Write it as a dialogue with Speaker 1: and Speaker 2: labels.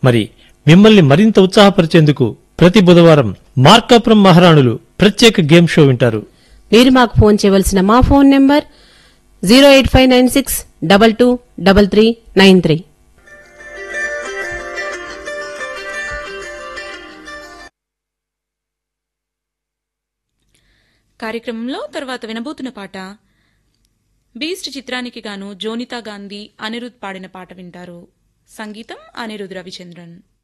Speaker 1: మరి మిమ్మల్ని మరింత ఉత్సాహపరిచేందుకు ప్రతి బుధవారం మార్కాపురం మహారాణులు ప్రత్యేక గేమ్ షో వింటారు
Speaker 2: మీరు మాకు ఫోన్ చేయవలసిన మా phone number zero eight five nine six double two double three nine three
Speaker 3: కార్యక్రమంలో తర్వాత వినబోతున్న పాట బీస్ట్ చిత్రానికి గాను జోనితా గాంధీ అనిరుద్ పాడిన పాట వింటారు సంగీతం అనిరుద్ రవిచంద్రన్